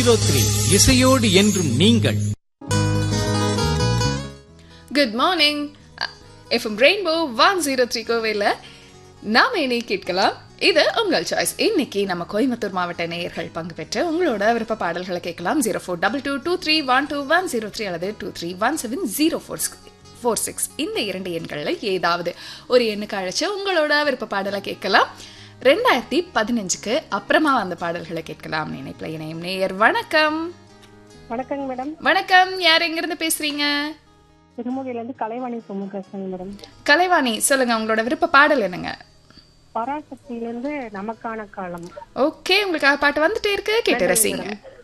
zero three இசையோடு என்றும் நீங்கள் good morning FM Rainbow one zero three கோவையில் நாம இனி கேட்கலாம் இது உங்கள் சாய்ஸ் இன்னைக்கு நம்ம கோயம்புத்தூர் மாவட்ட நேயர்கள் பங்கு பெற்று உங்களோட விருப்ப பாடல்களை கேட்கலாம் zero four double two two three one two one zero three அல்லது two three one seven zero four four six இந்த இரண்டு எண்களில் ஏதாவது ஒரு எண்ணுக்கு அழைச்சு உங்களோட விருப்ப பாடலை கேட்கலாம் ரெண்டாயிரத்தி பதினஞ்சுக்கு அப்புறமா வந்த பாடல்களை கேட்கலாம் நினைப்பில் இணையம் நேயர் வணக்கம் வணக்கங்க மேடம் வணக்கம் யார் எங்கிருந்து பேசுறீங்க திருமுகையில இருந்து கலைவாணி சொம்மு பேசுறேங்க மேடம் கலைவாணி சொல்லுங்க உங்களோட விருப்ப பாடல் என்னங்க பராசக்தியில இருந்து நமக்கான காலம் ஓகே உங்களுக்காக பாட்டு வந்துட்டே இருக்கு கேட்டு ரசிங்க